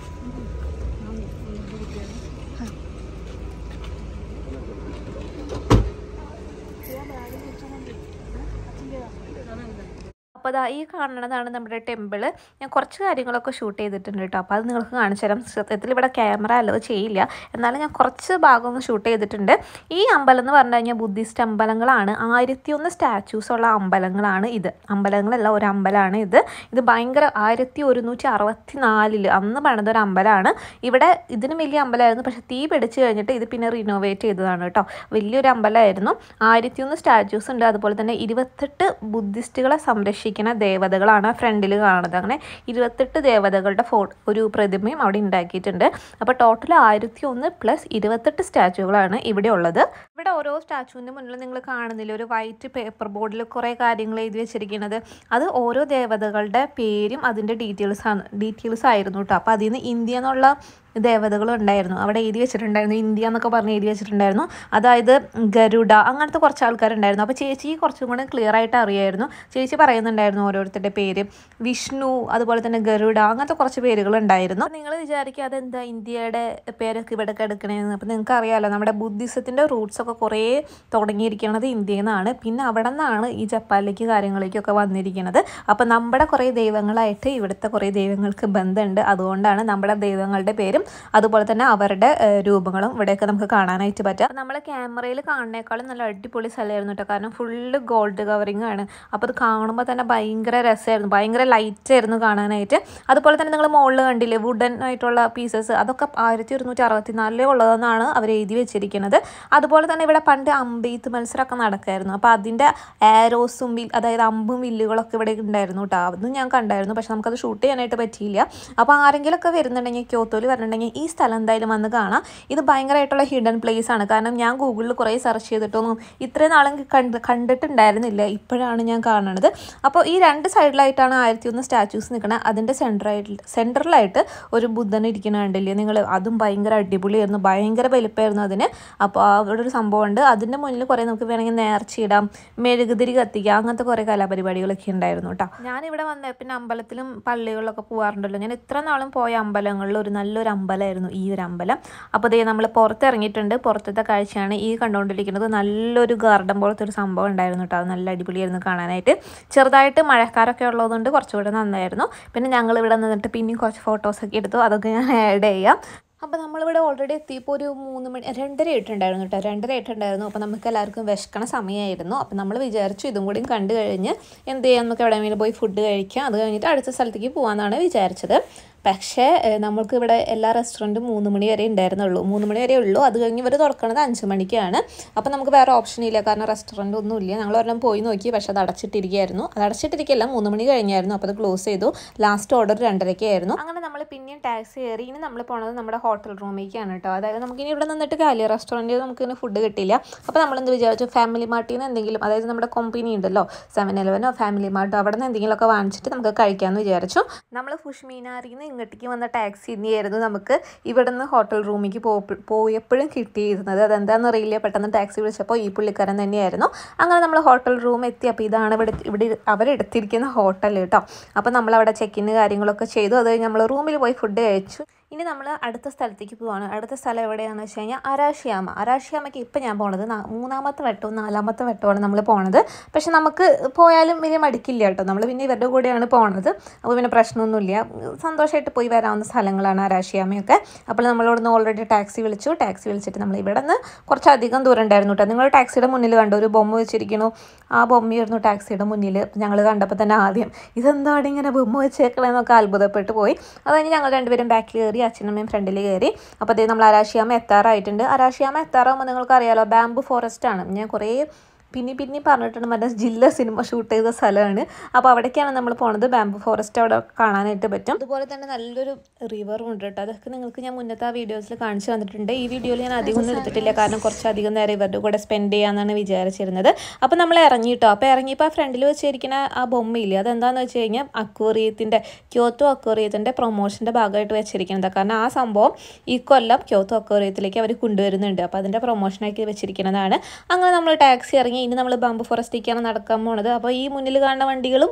Speaker 2: അപ്പോൾ അതാ ഈ കാണുന്നതാണ് നമ്മുടെ ടെമ്പിൾ ഞാൻ കുറച്ച് കാര്യങ്ങളൊക്കെ ഷൂട്ട് ചെയ്തിട്ടുണ്ട് കേട്ടോ അപ്പോൾ അത് നിങ്ങൾക്ക് കാണിച്ചു തരാം സത്യത്തിൽ ഇവിടെ ക്യാമറ അലോ ചെയ്യില്ല എന്നാലും ഞാൻ കുറച്ച് ഭാഗം ഒന്ന് ഷൂട്ട് ചെയ്തിട്ടുണ്ട് ഈ അമ്പലം എന്ന് പറഞ്ഞു കഴിഞ്ഞാൽ ബുദ്ധിസ്റ്റ് അമ്പലങ്ങളാണ് ആയിരത്തി ഒന്ന് സ്റ്റാച്യൂസ് ഉള്ള അമ്പലങ്ങളാണ് ഇത് അമ്പലങ്ങളല്ല ഒരു അമ്പലമാണ് ഇത് ഇത് ഭയങ്കര ആയിരത്തി ഒരുന്നൂറ്റി അറുപത്തി നാലിൽ അന്ന് പണിത ഒരു അമ്പലമാണ് ഇവിടെ ഇതിനും വലിയ അമ്പലമായിരുന്നു പക്ഷേ തീ പിടിച്ച് കഴിഞ്ഞിട്ട് ഇത് പിന്നെ റിനോവേറ്റ് ചെയ്തതാണ് കേട്ടോ വലിയൊരു അമ്പലമായിരുന്നു ആയിരത്തി ഒന്ന് സ്റ്റാച്യൂസ് ഉണ്ട് അതുപോലെ തന്നെ ഇരുപത്തെട്ട് ബുദ്ധിസ്റ്റുകളെ സംരക്ഷിക്കുന്ന ദേവതകളാണ് ഫ്രണ്ടിൽ കാണുന്നത് അങ്ങനെ ഇരുപത്തെട്ട് ദേവതകളുടെ ഫോ ഒരു പ്രതിമയും അവിടെ ഉണ്ടാക്കിയിട്ടുണ്ട് അപ്പോൾ ടോട്ടൽ ആയിരത്തി ഒന്ന് പ്ലസ് ഇരുപത്തെട്ട് സ്റ്റാച്ചുകളാണ് ഇവിടെ ഉള്ളത് ഇവിടെ ഓരോ സ്റ്റാച്ചുവിൻ്റെ മുന്നിൽ നിങ്ങൾ കാണുന്നില്ല ഒരു വൈറ്റ് പേപ്പർ ബോർഡിൽ കുറേ കാര്യങ്ങൾ എഴുതി വെച്ചിരിക്കുന്നത് അത് ഓരോ ദേവതകളുടെ പേരും അതിൻ്റെ ഡീറ്റെയിൽസ് ആണ് ഡീറ്റെയിൽസ് ആയിരുന്നു കേട്ടോ അപ്പോൾ അതിൽ നിന്ന് ഇന്ത്യ എന്നുള്ള ദേവതകളും ഉണ്ടായിരുന്നു അവിടെ എഴുതി വെച്ചിട്ടുണ്ടായിരുന്നു ഇന്ത്യ എന്നൊക്കെ പറഞ്ഞ് എഴുതി വെച്ചിട്ടുണ്ടായിരുന്നു അതായത് ഗരുഡ അങ്ങനത്തെ കുറച്ച് ആൾക്കാരുണ്ടായിരുന്നു അപ്പോൾ ചേച്ചി കുറച്ചും കൂടെ ക്ലിയർ ആയിട്ട് അറിയായിരുന്നു ചേച്ചി പറയുന്നുണ്ടായിരുന്നു ഓരോരുത്തരുടെ പേര് വിഷ്ണു അതുപോലെ തന്നെ ഗരുഡ അങ്ങനത്തെ കുറച്ച് പേരുകൾ ഉണ്ടായിരുന്നു നിങ്ങൾ വിചാരിക്കുക അതെന്താ ഇന്ത്യയുടെ പേരൊക്കെ ഇവിടെ കിടക്കണേന്ന് അപ്പോൾ നിങ്ങൾക്ക് അറിയാമല്ലോ നമ്മുടെ ബുദ്ധിസത്തിൻ്റെ റൂട്ട്സ് ഒക്കെ കുറേ തുടങ്ങിയിരിക്കുന്നത് ഇന്ത്യയിൽ നിന്നാണ് പിന്നെ അവിടെ നിന്നാണ് ഈ ജപ്പാനിലേക്ക് കാര്യങ്ങളിലേക്കൊക്കെ വന്നിരിക്കുന്നത് അപ്പോൾ നമ്മുടെ കുറേ ദൈവങ്ങളായിട്ട് ഇവിടുത്തെ കുറേ ദൈവങ്ങൾക്ക് ബന്ധമുണ്ട് അതുകൊണ്ടാണ് നമ്മുടെ ദൈവങ്ങളുടെ പേരും അതുപോലെ തന്നെ അവരുടെ ഏഹ്, രൂപങ്ങളും ഇവിടെയൊക്കെ നമുക്ക് കാണാനായിട്ട് പറ്റുക നമ്മൾ ക്യാമറയിൽ കാണുന്നേക്കാളും നല്ല അടിപൊളി സ്ഥലമായിരുന്നു കേട്ടോ കാരണം ഫുള്ള് ഗോൾഡ് കവറിങ് ആണ് അപ്പോൾ അത് കാണുമ്പോൾ തന്നെ ഭയങ്കര രസമായിരുന്നു ഭയങ്കര ലൈറ്റ് ആയിരുന്നു കാണാനായിട്ട് അതുപോലെ തന്നെ നിങ്ങൾ മുകളിൽ കണ്ടില്ലേ വുഡൻ ആയിട്ടുള്ള പീസസ് അതൊക്കെ ആയിരത്തി ഒരുന്നൂറ്റി അറുപത്തി നാലിലേ ഉള്ളതെന്നാണ് അവർ എഴുതി വെച്ചിരിക്കുന്നത് അതുപോലെ തന്നെ ഇവിടെ പണ്ട് അമ്പെയ്ത്ത് മത്സരമൊക്കെ നടക്കായിരുന്നു അപ്പോൾ അതിൻ്റെ ആരോസും വിൽ അതായത് അമ്പും വില്ലുകളൊക്കെ ഇവിടെ ഉണ്ടായിരുന്നു കേട്ടോ അതും ഞാൻ കണ്ടായിരുന്നു പക്ഷെ നമുക്കത് ഷൂട്ട് ചെയ്യാനായിട്ട് പറ്റിയില്ല അപ്പോൾ ആരെങ്കിലുമൊക്കെ വരുന്നുണ്ടെങ്കിൽ ക്യോത്തോയിൽ വരണമെന്നുണ്ടെങ്കിൽ ഈ സ്ഥലം എന്തായാലും വന്ന് കാണാം ഇത് ഭയങ്കരമായിട്ടുള്ള ഹിഡൻ പ്ലേസ് ആണ് കാരണം ഞാൻ ഗൂഗിളിൽ കുറേ സെർച്ച് ചെയ്തിട്ടൊന്നും ഇത്രയും നാളും കണ്ട് കണ്ടിട്ടുണ്ടായിരുന്നില്ല ഇപ്പോഴാണ് ഞാൻ കാണുന്നത് അപ്പോൾ ഈ രണ്ട് സൈഡിലായിട്ടാണ് ആയിരത്തി ഒന്ന് സ്റ്റാച്യൂസ് നിൽക്കുന്നത് അതിൻ്റെ സെൻറ്ററായിട്ട് സെൻറ്ററിലായിട്ട് ഒരു ബുദ്ധൻ ഇരിക്കുന്ന കണ്ടില്ലേ നിങ്ങൾ അതും ഭയങ്കര അടിപൊളിയായിരുന്നു ഭയങ്കര വലിപ്പമായിരുന്നു അതിന് അപ്പോൾ അവിടെ ഒരു സംഭവമുണ്ട് അതിൻ്റെ മുന്നിൽ കുറേ നമുക്ക് വേണമെങ്കിൽ നേർച്ചയിടാം മെഴുകുതിരി കത്തിക്കുക അങ്ങനത്തെ കുറേ കലാപരിപാടികളൊക്കെ ഉണ്ടായിരുന്നു കേട്ടോ ഞാനിവിടെ വന്ന പിന്നെ അമ്പലത്തിലും പള്ളികളിലൊക്കെ പോകാറുണ്ടല്ലോ ഞാൻ ഇത്ര നാളും പോയ അമ്പലങ്ങളിൽ ഒരു നല്ലൊരു അമ്പലമായിരുന്നു ഈ ഒരു അമ്പലം അപ്പോൾ ദേ നമ്മൾ പുറത്തിറങ്ങിയിട്ടുണ്ട് പുറത്തത്തെ കാഴ്ചയാണ് ഈ കണ്ടുകൊണ്ടിരിക്കുന്നത് നല്ലൊരു ഗാർഡൻ പോലത്തെ ഒരു സംഭവം ഉണ്ടായിരുന്നു കേട്ടോ അത് നല്ല അടിപൊളിയായിരുന്നു കാണാനായിട്ട് ചെറുതായിട്ട് മഴക്കാരൊക്കെ ഉള്ളതുകൊണ്ട് കുറച്ചുകൂടെ നന്നായിരുന്നു പിന്നെ ഞങ്ങൾ ഇവിടെ നിന്നിട്ട് പിന്നെയും കുറച്ച് ഫോട്ടോസൊക്കെ എടുത്തു അതൊക്കെ ഞാൻ ആഡ് ചെയ്യാം അപ്പോൾ നമ്മളിവിടെ ഓൾറെഡി എത്തിയപ്പോൾ ഒരു മൂന്ന് മണി രണ്ടര ആയിട്ടുണ്ടായിരുന്നു കേട്ടോ രണ്ടര ആയിട്ടുണ്ടായിരുന്നു അപ്പോൾ നമുക്ക് എല്ലാവർക്കും വിശക്കണ സമയമായിരുന്നു അപ്പോൾ നമ്മൾ വിചാരിച്ചു ഇതും കൂടിയും കണ്ടു കഴിഞ്ഞ് എന്ത് ചെയ്യാം നമുക്ക് എവിടെയെങ്കിലും പോയി ഫുഡ് കഴിക്കാം അത് കഴിഞ്ഞിട്ട് അടുത്ത സ്ഥലത്തേക്ക് പോകാമെന്നാണ് വിചാരിച്ചത് പക്ഷേ ഏഹ്, നമ്മൾക്ക് ഇവിടെ എല്ലാ റെസ്റ്റോറൻറ്റും മൂന്ന് മണി വരെ ഉണ്ടായിരുന്നുള്ളൂ മൂന്ന് മണി വരെ ഉള്ളൂ അത് കഴിഞ്ഞ് ഇവർ തുറക്കണത് അഞ്ച് മണിക്കാണ് അപ്പോൾ നമുക്ക് വേറെ ഓപ്ഷൻ ഇല്ല കാരണം റെസ്റ്റോറൻറ്റ് ഒന്നും ഇല്ല ഞങ്ങൾ ഒരെണ്ണം പോയി നോക്കി പക്ഷേ അത് അടച്ചിട്ടിരിക്കുകയായിരുന്നു അത് അടച്ചിട്ടിരിക്കുകയല്ല മൂന്ന് മണി കഴിഞ്ഞായിരുന്നു അപ്പോൾ അത് ക്ലോസ് ചെയ്തു ലാസ്റ്റ് ഓർഡർ രണ്ടരയ്ക്കായിരുന്നു അങ്ങനെ നമ്മൾ പിന്നെയും ടാക്സി കയറി ഇനി നമ്മൾ പോണത് നമ്മുടെ ഹോട്ടൽ റൂമിലേക്കാണ് കേട്ടോ അതായത് നമുക്കിനി ഇവിടെ നിന്നിട്ട് കാര്യമില്ല റെസ്റ്റോറൻറ്റിൽ നമുക്ക് ഇനി ഫുഡ് കിട്ടില്ല അപ്പോൾ നമ്മൾ എന്ത് വിചാരിച്ചു ഫാമിലി മാർട്ടിൽ നിന്ന് എന്തെങ്കിലും അതായത് നമ്മുടെ കമ്പനി ഉണ്ടല്ലോ സെവൻ ഇലവനോ ഫാമിലി മാർട്ടോ അവിടെ നിന്ന് എന്തെങ്കിലുമൊക്കെ വാങ്ങിച്ചിട്ട് നമുക്ക് കഴിക്കാമെന്ന് വിചാരിച്ചു നമ്മൾ ഫുഷ്മീനാറിൽ നിന്ന് ഇങ്ങോട്ടേക്ക് വന്ന ടാക്സി തന്നെയായിരുന്നു നമുക്ക് ഇവിടെ നിന്ന് ഹോട്ടൽ റൂമിലേക്ക് പോയപ്പോഴും കിട്ടിയിരുന്നത് അതെന്താണെന്ന് അറിയില്ല പെട്ടെന്ന് ടാക്സി വിളിച്ചപ്പോൾ ഈ പുള്ളിക്കാരൻ തന്നെയായിരുന്നു അങ്ങനെ നമ്മൾ ഹോട്ടൽ റൂം എത്തി അപ്പോൾ ഇതാണ് ഇവിടെ ഇവിടെ അവരെടുത്തിരിക്കുന്ന ഹോട്ടൽ കേട്ടോ അപ്പോൾ നമ്മളവിടെ ചെക്കിന് കാര്യങ്ങളൊക്കെ ചെയ്തു അത് കഴിഞ്ഞ് നമ്മൾ റൂമിൽ പോയി ഫുഡ് കഴിച്ചു ഇനി നമ്മൾ അടുത്ത സ്ഥലത്തേക്ക് പോവാണ് അടുത്ത സ്ഥലം എവിടെയാണെന്ന് വെച്ച് കഴിഞ്ഞാൽ അരാഷിയാമ അരാഷിയാമയ്ക്ക് ഇപ്പം ഞാൻ പോണത് നാ- മൂന്നാമത്തെ വട്ടവും നാലാമത്തെ വട്ടമാണ് നമ്മൾ പോണത് പക്ഷെ നമുക്ക് പോയാലും വലിയ മടിക്കില്ല കേട്ടോ നമ്മൾ പിന്നെ ഇവരുടെ കൂടെയാണ് പോണത് അപ്പോൾ പിന്നെ പ്രശ്നമൊന്നുമില്ല സന്തോഷമായിട്ട് പോയി വരാവുന്ന സ്ഥലങ്ങളാണ് അരാഷിയാമയൊക്കെ അപ്പോൾ നമ്മളിവിടുന്ന് ഓൾറെഡി ടാക്സി വിളിച്ചു ടാക്സി വിളിച്ചിട്ട് നമ്മൾ ഇവിടെ നിന്ന് കുറച്ചധികം ദൂരം ഉണ്ടായിരുന്നു കേട്ടോ നിങ്ങൾ ടാക്സിയുടെ മുന്നിൽ കണ്ടു ഒരു ബൊമ്മ വെച്ചിരിക്കണു ആ ബൊമ്മയായിരുന്നു ടാക്സിയുടെ മുന്നിൽ ഞങ്ങൾ കണ്ടപ്പോൾ തന്നെ ആദ്യം ഇതെന്താണ് ഇങ്ങനെ ബൊമ്മ വെച്ചേക്കണേന്നൊക്കെ അത്ഭുതപ്പെട്ട് പോയി അത് കഴിഞ്ഞ് ഞങ്ങൾ രണ്ടുപേരും ബാക്കിൽ കയറി അച്ഛനമ്മയും ഫ്രണ്ടിൽ കയറി അപ്പോൾ അതേ നമ്മൾ അരാഷിയാമ എത്താറായിട്ടുണ്ട് അരാഷിയാമ എത്താറാകുമ്പോൾ നിങ്ങൾക്ക് അറിയാലോ ബാംബു ഫോറസ്റ്റ് ആണ് ഞാൻ കുറേ പിന്നെ പിന്നെ പറഞ്ഞിട്ടുണ്ട് മറ്റേ ജില്ല സിനിമ ഷൂട്ട് ചെയ്ത സ്ഥലമാണ് അപ്പോൾ അവിടേക്കാണ് നമ്മൾ പോണത് ബാംബു ഫോറസ്റ്റ് അവിടെ കാണാനായിട്ട് പറ്റും അതുപോലെ തന്നെ നല്ലൊരു റിവറും ഉണ്ട് കേട്ടോ അതൊക്കെ നിങ്ങൾക്ക് ഞാൻ മുന്നത്തെ ആ വീഡിയോസിൽ കാണിച്ചു തന്നിട്ടുണ്ട് ഈ വീഡിയോയിൽ ഞാൻ അധികം ഒന്നും എടുത്തിട്ടില്ല കാരണം കുറച്ചധികം നേരം ഇവരുടെ കൂടെ സ്പെൻഡ് ചെയ്യാമെന്നാണ് വിചാരിച്ചിരുന്നത് അപ്പോൾ നമ്മൾ ഇറങ്ങി കേട്ടോ അപ്പോൾ ഇറങ്ങിയപ്പോൾ ആ ഫ്രണ്ടിൽ വെച്ചിരിക്കുന്ന ആ ബൊമ്മയില്ലേ അതെന്താണെന്ന് വെച്ച് കഴിഞ്ഞാൽ അക്വേറിയത്തിൻ്റെ ക്യോത്തോ അക്വേറിയത്തിൻ്റെ പ്രൊമോഷൻ്റെ ഭാഗമായിട്ട് വെച്ചിരിക്കുന്നത് കാരണം ആ സംഭവം ഈ കൊല്ലം ക്യോത്തോ അക്വേറിയത്തിലേക്ക് അവർ കൊണ്ടുവരുന്നുണ്ട് അപ്പോൾ അതിൻ്റെ പ്രൊമോഷനാക്കി വെച്ചിരിക്കുന്നതാണ് അങ്ങനെ നമ്മൾ ടാക്സി ഇറങ്ങി ഇനി നമ്മൾ ബാമ്പു ഫോറസ്റ്റിലേക്കാണ് നടക്കാൻ പോണത് അപ്പോൾ ഈ മുന്നിൽ കാണുന്ന വണ്ടികളും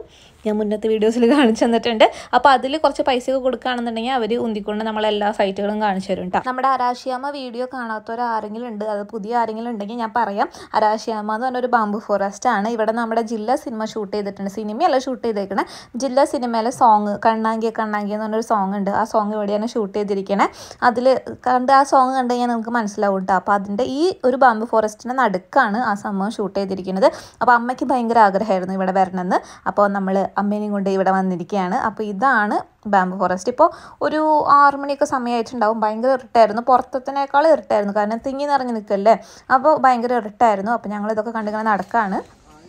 Speaker 2: ഞാൻ മുന്നത്തെ വീഡിയോസിൽ കാണിച്ചു തന്നിട്ടുണ്ട് അപ്പോൾ അതിൽ കുറച്ച് പൈസയൊക്കെ കൊടുക്കുകയാണെന്നുണ്ടെങ്കിൽ അവർ ഉന്തിക്കൊണ്ട് നമ്മളെല്ലാ സൈറ്റുകളും കാണിച്ചു തരും കേട്ടോ നമ്മുടെ അരാശിയാമ വീഡിയോ കാണാത്തവർ ആരെങ്കിലും ഉണ്ട് അത് പുതിയ ആരെങ്കിലും ഉണ്ടെങ്കിൽ ഞാൻ പറയാം അരാശിയാമ എന്ന് പറഞ്ഞൊരു ബാമ്പു ഫോറസ്റ്റ് ആണ് ഇവിടെ നമ്മുടെ ജില്ല സിനിമ ഷൂട്ട് ചെയ്തിട്ടുണ്ട് സിനിമയല്ല ഷൂട്ട് ചെയ്തേക്കണേ ജില്ല സിനിമയിലെ സോങ് കണ്ണാങ്കി കണ്ണാങ്കി എന്ന് പറഞ്ഞൊരു സോങ് ഉണ്ട് ആ സോങ് ഇവിടെയാണ് ഷൂട്ട് ചെയ്തിരിക്കണേ അതിൽ കണ്ട് ആ സോങ് കണ്ടു കഴിഞ്ഞാൽ നിങ്ങൾക്ക് മനസ്സിലാവും കേട്ടോ അപ്പോൾ അതിൻ്റെ ഈ ഒരു ബാമ്പു ഫോറസ്റ്റിൻ്റെ നടുക്കാണ് ആ സംഭവം ഷൂട്ട് ചെയ്തിരിക്കുന്നത് അപ്പോൾ അമ്മയ്ക്ക് ഭയങ്കര ആഗ്രഹമായിരുന്നു ഇവിടെ വരണമെന്ന് അപ്പോൾ നമ്മൾ അമ്മേനെയും കൊണ്ട് ഇവിടെ വന്നിരിക്കുകയാണ് അപ്പോൾ ഇതാണ് ബാമ്പു ഫോറസ്റ്റ് ഇപ്പോൾ ഒരു ആറ് മണിയൊക്കെ സമയമായിട്ടുണ്ടാവും ഭയങ്കര ഇരുട്ടായിരുന്നു പുറത്തത്തിനേക്കാൾ ഇരുട്ടായിരുന്നു കാരണം തിങ്ങി നിറഞ്ഞ് നിൽക്കല്ലേ അപ്പോൾ ഭയങ്കര ഇരുട്ടായിരുന്നു അപ്പോൾ ഞങ്ങൾ ഇതൊക്കെ കണ്ടിങ്ങനെ നടക്കാണ്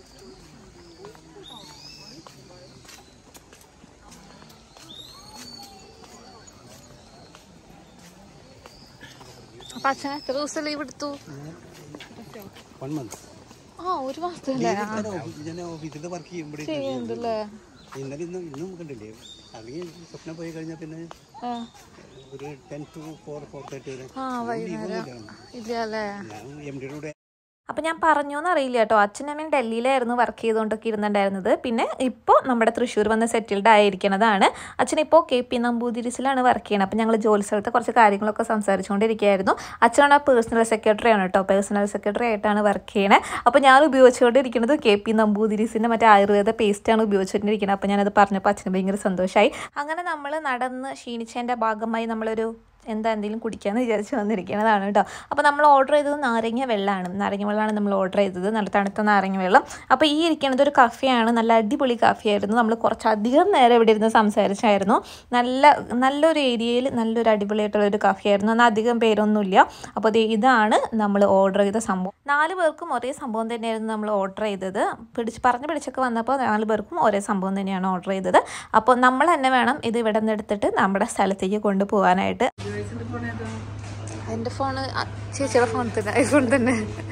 Speaker 1: അപ്പൊ അച്ഛൻ എത്ര ദിവസം ലീവ് എടുത്തു
Speaker 3: വൺ മന്ത്
Speaker 1: ആ ഒരു മാസത്തിലല്ലേ
Speaker 3: ഞാൻ ഓഫീസിൽ വർക്ക് ചെയ്യുമ്പോഴേ
Speaker 1: ചെയ്യുന്നുണ്ടല്ലേ
Speaker 3: ഇന്നലെ ഇന്നും ഇന്നും കണ്ടില്ലേ അല്ലെങ്കിൽ സ്വപ്നം പോയി കഴിഞ്ഞാൽ പിന്നെ
Speaker 1: ആ.
Speaker 3: ഒരു ten to four four thirty വരെ
Speaker 1: ആ വൈകുന്നേരം ഇല്ല അല്ലേ
Speaker 3: ഞാൻ എം ഡിയുടെ കൂടെ
Speaker 2: അപ്പോൾ ഞാൻ പറഞ്ഞോന്ന് അറിയില്ല കേട്ടോ അച്ഛനും അമ്മയും ഡൽഹിയിലായിരുന്നു വർക്ക് ചെയ്തുകൊണ്ടൊക്കെ ഇരുന്നുണ്ടായിരുന്നത് പിന്നെ ഇപ്പോൾ നമ്മുടെ തൃശ്ശൂർ വന്ന് സെറ്റിൽഡ് ആയിരിക്കുന്നതാണ് അച്ഛൻ ഇപ്പോൾ കെ പി നമ്പൂതിരിസിലാണ് വർക്ക് ചെയ്യുന്നത് അപ്പോൾ ഞങ്ങൾ ജോലി സ്ഥലത്തെ കുറച്ച് കാര്യങ്ങളൊക്കെ സംസാരിച്ചുകൊണ്ടിരിക്കുകയായിരുന്നു അച്ഛനാണ് പേഴ്സണൽ സെക്രട്ടറി ആണ് കേട്ടോ പേഴ്സണൽ സെക്രട്ടറി ആയിട്ടാണ് വർക്ക് ചെയ്യണത് അപ്പോൾ ഞാൻ ഉപയോഗിച്ചുകൊണ്ടിരിക്കുന്നത് കെ പി നമ്പൂതിരിസിൻ്റെ മറ്റേ ആയുർവേദ പേസ്റ്റാണ് ഉപയോഗിച്ചുകൊണ്ടിരിക്കുന്നത് അപ്പോൾ ഞാനത് പറഞ്ഞപ്പോൾ അച്ഛന് ഭയങ്കര സന്തോഷമായി അങ്ങനെ നമ്മൾ നടന്ന് ക്ഷീണിച്ചതിൻ്റെ ഭാഗമായി നമ്മളൊരു എന്താ എന്തെങ്കിലും കുടിക്കാമെന്ന് വിചാരിച്ച് വന്നിരിക്കുന്നതാണ് കേട്ടോ അപ്പോൾ നമ്മൾ ഓർഡർ ചെയ്തത് നാരങ്ങ വെള്ളമാണ് നാരങ്ങ വെള്ളമാണ് നമ്മൾ ഓർഡർ ചെയ്തത് നല്ല തണുത്ത നാരങ്ങ വെള്ളം അപ്പോൾ ഈ ഇരിക്കുന്നത് ഒരു കഫയാണ് നല്ല അടിപൊളി കഫയായിരുന്നു നമ്മൾ കുറച്ചധികം നേരം ഇവിടെ ഇരുന്ന് സംസാരിച്ചായിരുന്നു നല്ല നല്ലൊരു ഏരിയയിൽ നല്ലൊരു അടിപൊളിയായിട്ടുള്ള ഒരു കഫയായിരുന്നു എന്നാൽ അധികം പേരൊന്നുമില്ല അപ്പോൾ ദേ ഇതാണ് നമ്മൾ ഓർഡർ ചെയ്ത സംഭവം നാല് പേർക്കും ഒരേ സംഭവം തന്നെയായിരുന്നു നമ്മൾ ഓർഡർ ചെയ്തത് പിടിച്ച് പറഞ്ഞ് പിടിച്ചൊക്കെ വന്നപ്പോൾ നാല് പേർക്കും ഒരേ സംഭവം തന്നെയാണ് ഓർഡർ ചെയ്തത് അപ്പോൾ നമ്മൾ തന്നെ വേണം ഇത് ഇവിടെ നിന്ന് എടുത്തിട്ട് നമ്മുടെ സ്ഥലത്തേക്ക് കൊണ്ടുപോകാനായിട്ട്
Speaker 1: എൻ്റെ ഫോണ് ചേച്ചിയുടെ ഫോൺ തന്നെ ഐഫോൺ തന്നെ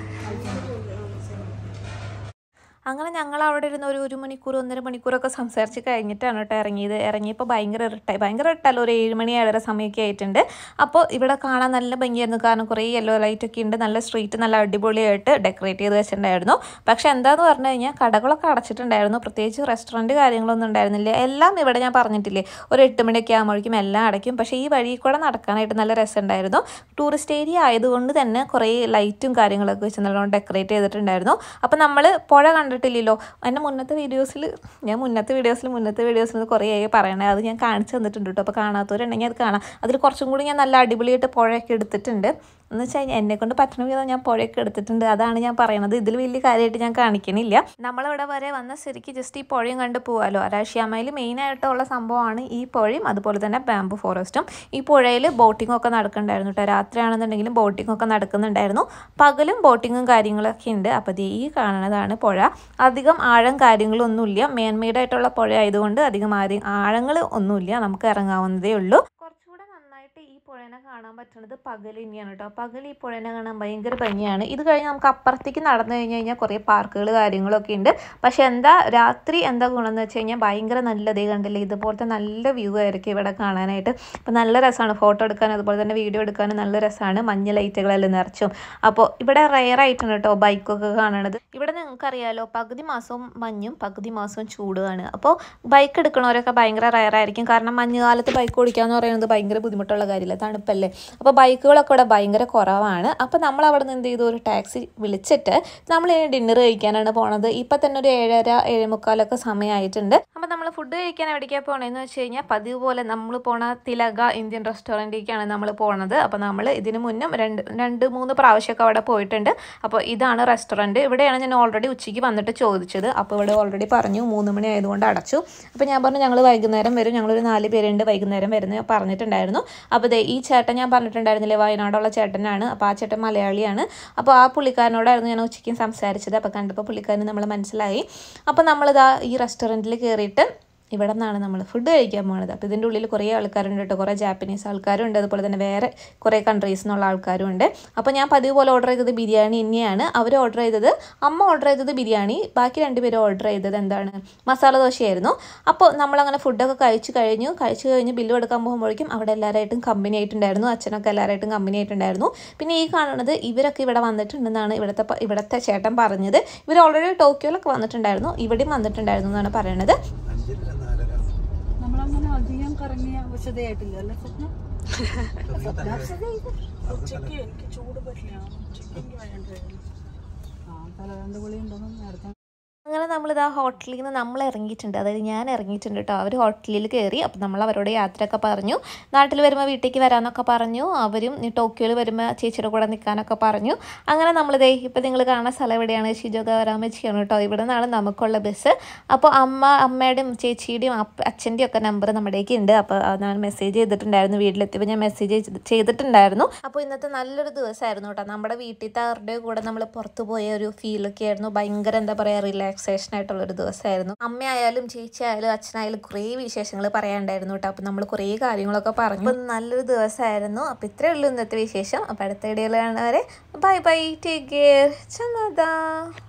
Speaker 2: അങ്ങനെ ഞങ്ങൾ അവിടെ ഇരുന്ന് ഒരു ഒരു മണിക്കൂർ ഒന്നര മണിക്കൂറൊക്കെ സംസാരിച്ച് കഴിഞ്ഞിട്ടാണ് കേട്ടോ ഇറങ്ങിയത് ഇറങ്ങിയപ്പോൾ ഭയങ്കര ഇരട്ടായി ഭയങ്കര ഇരട്ടല്ല ഒരു ഏഴ് മണി ഏഴര സമയമൊക്കെ ആയിട്ടുണ്ട് അപ്പോൾ ഇവിടെ കാണാൻ നല്ല ഭംഗിയായിരുന്നു കാരണം കുറേ യെല്ലോ ലൈറ്റ് ഒക്കെ ഉണ്ട് നല്ല സ്ട്രീറ്റ് നല്ല അടിപൊളിയായിട്ട് ഡെക്കറേറ്റ് ചെയ്ത് വെച്ചിട്ടുണ്ടായിരുന്നു പക്ഷേ എന്താന്ന് പറഞ്ഞു കഴിഞ്ഞാൽ കടകളൊക്കെ അടച്ചിട്ടുണ്ടായിരുന്നു പ്രത്യേകിച്ച് റെസ്റ്റോറൻറ്റ് കാര്യങ്ങളൊന്നും ഉണ്ടായിരുന്നില്ല എല്ലാം ഇവിടെ ഞാൻ പറഞ്ഞിട്ടില്ലേ ഒരു എട്ട് മണിയൊക്കെ ആകുമ്പോഴേക്കും എല്ലാം അടയ്ക്കും പക്ഷേ ഈ വഴി കൂടെ നടക്കാനായിട്ട് നല്ല രസമുണ്ടായിരുന്നു ടൂറിസ്റ്റ് ഏരിയ ആയതുകൊണ്ട് തന്നെ കുറേ ലൈറ്റും കാര്യങ്ങളൊക്കെ വെച്ച് നല്ലോണം ഡെക്കറേറ്റ് ചെയ്തിട്ടുണ്ടായിരുന്നു അപ്പോൾ നമ്മൾ പുഴ കണ്ടിട്ടില്ലല്ലോ എൻ്റെ മുന്നത്തെ വീഡിയോസിൽ ഞാൻ മുന്നത്തെ വീഡിയോസിൽ മുന്നത്തെ വീഡിയോസിൽ കുറേ ആയി പറയണേ അത് ഞാൻ കാണിച്ചു തന്നിട്ടുണ്ട് കേട്ടോ അപ്പോൾ കാണാത്തവരുണ്ടെങ്കിൽ അത് കാണാം അതിൽ കുറച്ചും കൂടി ഞാൻ നല്ല അടിപൊളിയായിട്ട് പുഴയൊക്കെ എടുത്തിട്ടുണ്ട് എന്ന് വെച്ചാൽ കഴിഞ്ഞാൽ എന്നെ കൊണ്ട് പറ്റണ വിധം ഞാൻ പുഴയൊക്കെ എടുത്തിട്ടുണ്ട് അതാണ് ഞാൻ പറയണത് ഇതിൽ വലിയ കാര്യമായിട്ട് ഞാൻ കാണിക്കണില്ല നമ്മളിവിടെ വരെ വന്ന സ്ഥിതിക്ക് ജസ്റ്റ് ഈ പുഴയും കണ്ട് പോകാമല്ലോ അരാഷ്യാമയിൽ മെയിനായിട്ടുള്ള സംഭവമാണ് ഈ പുഴയും അതുപോലെ തന്നെ ബാമ്പു ഫോറസ്റ്റും ഈ പുഴയിൽ ബോട്ടിംഗ് ഒക്കെ നടക്കുന്നുണ്ടായിരുന്നു കേട്ടോ രാത്രിയാണെന്നുണ്ടെങ്കിലും ബോട്ടിംഗ് ഒക്കെ നടക്കുന്നുണ്ടായിരുന്നു പകലും ബോട്ടിങ്ങും കാര്യങ്ങളൊക്കെ ഉണ്ട് അപ്പോൾ ദേ ഈ കാണുന്നതാണ് പുഴ അധികം ആഴം കാര്യങ്ങളൊന്നുമില്ല മേൻമെയ്ഡായിട്ടുള്ള പുഴ ആയതുകൊണ്ട് അധികം ആരും ആഴങ്ങൾ ഒന്നുമില്ല നമുക്ക് ഇറങ്ങാവുന്നതേ ഉള്ളൂ കുറച്ചുകൂടെ നന്നായിട്ട് ഈ പുഴനെ കാണാൻ പറ്റുന്നത് പകൽ തന്നെയാണ് കേട്ടോ പകൽ ഈ പുഴനെ കാണാൻ ഭയങ്കര ഭംഗിയാണ് ഇത് കഴിഞ്ഞ് നമുക്ക് അപ്പുറത്തേക്ക് നടന്നു കഴിഞ്ഞ് കഴിഞ്ഞാൽ കുറേ പാർക്കുകൾ കാര്യങ്ങളൊക്കെ ഉണ്ട് പക്ഷെ എന്താ രാത്രി എന്താ ഗുണം എന്ന് വെച്ച് കഴിഞ്ഞാൽ ഭയങ്കര നല്ലതേ കണ്ടില്ലേ ഇതുപോലത്തെ നല്ല വ്യൂ ആയിരിക്കും ഇവിടെ കാണാനായിട്ട് അപ്പോൾ നല്ല രസമാണ് ഫോട്ടോ എടുക്കാൻ അതുപോലെ തന്നെ വീഡിയോ എടുക്കാനും നല്ല രസമാണ് മഞ്ഞ ലൈറ്റുകളെല്ലാം നിറച്ചും അപ്പോൾ ഇവിടെ റയർ ആയിട്ടാണ് കേട്ടോ ബൈക്കൊക്കെ കാണണത് ഇവിടെ നിങ്ങൾക്കറിയാലോ പകുതി മാസവും മഞ്ഞും പകുതി മാസവും ചൂടുമാണ് അപ്പോൾ ബൈക്ക് എടുക്കണവരൊക്കെ ഭയങ്കര റയർ ആയിരിക്കും കാരണം മഞ്ഞുകാലത്ത് ബൈക്ക് ഓടിക്കുക എന്ന് പറയുന്നത് ഭയങ്കര ബുദ്ധിമുട്ടുള്ള കാര്യമില്ല തണുപ്പല്ലേ അപ്പോൾ ബൈക്കുകളൊക്കെ ഇവിടെ ഭയങ്കര കുറവാണ് അപ്പോൾ നമ്മൾ അവിടെ നിന്ന് എന്ത് ചെയ്തു ഒരു ടാക്സി വിളിച്ചിട്ട് നമ്മൾ ഇനി ഡിന്നർ കഴിക്കാനാണ് പോണത് ഇപ്പം തന്നെ ഒരു ഏഴര ഏഴേമുക്കാലൊക്കെ സമയമായിട്ടുണ്ട് അപ്പോൾ നമ്മൾ ഫുഡ് കഴിക്കാൻ എവിടേക്കാണ് പോകണമെന്ന് വെച്ച് കഴിഞ്ഞാൽ പതിവ് പോലെ നമ്മൾ പോണ തിലക ഇന്ത്യൻ റെസ്റ്റോറൻറ്റിലേക്കാണ് നമ്മൾ പോണത് അപ്പോൾ നമ്മൾ ഇതിന് മുന്നും രണ്ട് രണ്ട് മൂന്ന് പ്രാവശ്യമൊക്കെ അവിടെ പോയിട്ടുണ്ട് അപ്പോൾ ഇതാണ് റെസ്റ്റോറൻറ്റ് ഇവിടെയാണ് ഞാൻ ഓൾറെഡി ഉച്ചയ്ക്ക് വന്നിട്ട് ചോദിച്ചത് അപ്പോൾ ഇവിടെ ഓൾറെഡി പറഞ്ഞു മൂന്ന് മണി ആയതുകൊണ്ട് അടച്ചു അപ്പോൾ ഞാൻ പറഞ്ഞു ഞങ്ങൾ വൈകുന്നേരം വരും ഞങ്ങളൊരു നാല് പേരുണ്ട് വൈകുന്നേരം വരുന്നത് പറഞ്ഞിട്ടുണ്ടായിരുന്നു അപ്പോൾ ദേ ഈ ചേട്ടൻ ഞാൻ പറഞ്ഞിട്ടുണ്ടായിരുന്നില്ലേ വയനാടുള്ള ചേട്ടനാണ് അപ്പോൾ ആ ചേട്ടൻ മലയാളിയാണ് അപ്പോൾ ആ പുള്ളിക്കാരനോടായിരുന്നു ഞാൻ ഉച്ചയ്ക്ക് സംസാരിച്ചത് അപ്പോൾ കണ്ടപ്പോൾ പുള്ളിക്കാരന് നമ്മൾ മനസ്സിലായി അപ്പോൾ നമ്മളിതാ ഈ റെസ്റ്റോറൻറ്റിൽ കയറിയിട്ട് ഇവിടെ നിന്നാണ് നമ്മൾ ഫുഡ് കഴിക്കാൻ പോകുന്നത് അപ്പോൾ ഇതിൻ്റെ ഉള്ളിൽ കുറേ ആൾക്കാരുണ്ട് കേട്ടോ കുറേ ജാപ്പനീസ് ആൾക്കാരുണ്ട് അതുപോലെ തന്നെ വേറെ കുറേ കൺട്രീസിൽ നിന്നുള്ള ആൾക്കാരും ഉണ്ട് അപ്പോൾ ഞാൻ പതിവ് പോലെ ഓർഡർ ചെയ്തത് ബിരിയാണി തന്നെയാണ് അവർ ഓർഡർ ചെയ്തത് അമ്മ ഓർഡർ ചെയ്തത് ബിരിയാണി ബാക്കി രണ്ടുപേരും ഓർഡർ ചെയ്തത് എന്താണ് മസാല ദോശയായിരുന്നു അപ്പോൾ നമ്മളങ്ങനെ ഫുഡൊക്കെ കഴിച്ച് കഴിഞ്ഞു കഴിച്ച് കഴിഞ്ഞ് ബില്ല് എടുക്കാൻ പോകുമ്പോഴേക്കും അവിടെ എല്ലാവരായിട്ടും കമ്പനി ആയിട്ടുണ്ടായിരുന്നു അച്ഛനൊക്കെ എല്ലാവരായിട്ടും കമ്പനി ആയിട്ടുണ്ടായിരുന്നു പിന്നെ ഈ കാണുന്നത് ഇവരൊക്കെ ഇവിടെ വന്നിട്ടുണ്ടെന്നാണ് ഇവിടുത്തെ പ- ഇവിടുത്തെ ചേട്ടൻ പറഞ്ഞത് ഇവർ ഓൾറെഡി ടോക്കിയോയിലൊക്കെ വന്നിട്ടുണ്ടായിരുന്നു ഇവിടെയും വന്നിട്ടുണ്ടായിരുന്നു എന്നാണ് പറയുന്നത്
Speaker 3: അഞ്ച്
Speaker 4: അങ്ങനെ അധികം കറങ്ങിയ അവശതയായിട്ടില്ല അല്ലേ സ്വപ്നം ഉച്ചയ്ക്ക് എനിക്ക് ചൂട് പറ്റില്ല ഉച്ചയ്ക്ക് എനിക്ക് വേണ്ടായിരുന്നു ആ തലവേണ്ട ഗുളി ഉണ്ടെന്നും നേരത്തെ
Speaker 2: അങ്ങനെ നമ്മളിതാ ഹോട്ടലിൽ നിന്ന് നമ്മൾ ഇറങ്ങിയിട്ടുണ്ട് അതായത് ഞാൻ ഇറങ്ങിയിട്ടുണ്ട് കേട്ടോ അവർ ഹോട്ടലിൽ കയറി അപ്പോൾ നമ്മൾ അവരോട് യാത്രയൊക്കെ പറഞ്ഞു നാട്ടിൽ വരുമ്പോൾ വീട്ടിലേക്ക് വരാമെന്നൊക്കെ പറഞ്ഞു അവരും ഈ ടോക്കിയോയിൽ വരുമ്പോൾ ചേച്ചിയുടെ കൂടെ നിൽക്കാനൊക്കെ പറഞ്ഞു അങ്ങനെ നമ്മളിതേ ഇപ്പോൾ നിങ്ങൾ കാണുന്ന സ്ഥലം എവിടെയാണ് ഷിജോഗ വരാമച്ചിയാണ് കേട്ടോ ഇവിടെ നിന്നാണ് നമുക്കുള്ള ബസ് അപ്പോൾ അമ്മ അമ്മയുടെയും ചേച്ചിയുടെയും അപ്പ അച്ഛൻ്റെയും ഒക്കെ നമ്പർ നമ്മുടേക്ക് ഉണ്ട് അപ്പോൾ ഞാൻ മെസ്സേജ് ചെയ്തിട്ടുണ്ടായിരുന്നു വീട്ടിലെത്തിയപ്പോൾ ഞാൻ മെസ്സേജ് ചെയ്തിട്ടുണ്ടായിരുന്നു അപ്പോൾ ഇന്നത്തെ നല്ലൊരു ദിവസമായിരുന്നു കേട്ടോ നമ്മുടെ വീട്ടിലത്തെ അവരുടെ കൂടെ നമ്മൾ പുറത്തു പോയ ഒരു ഫീലൊക്കെ ആയിരുന്നു ഭയങ്കര എന്താ പറയുക റിലാക്സേഷൻ ആയിട്ടുള്ള ഒരു ദിവസമായിരുന്നു അമ്മയായാലും ചേച്ചി ആയാലും അച്ഛനായാലും കുറേ വിശേഷങ്ങൾ പറയാനുണ്ടായിരുന്നു കേട്ടോ അപ്പോൾ നമ്മൾ കുറേ കാര്യങ്ങളൊക്കെ പറഞ്ഞു അപ്പോൾ നല്ലൊരു ദിവസമായിരുന്നു അപ്പോൾ ഇത്രയേ ഉള്ളൂ ഇന്നത്തെ വിശേഷം അപ്പോൾ അടുത്ത വീഡിയോയിൽ കാണുന്നവരെ ബൈ ബൈ ടേക്ക് കെയർ ചമദ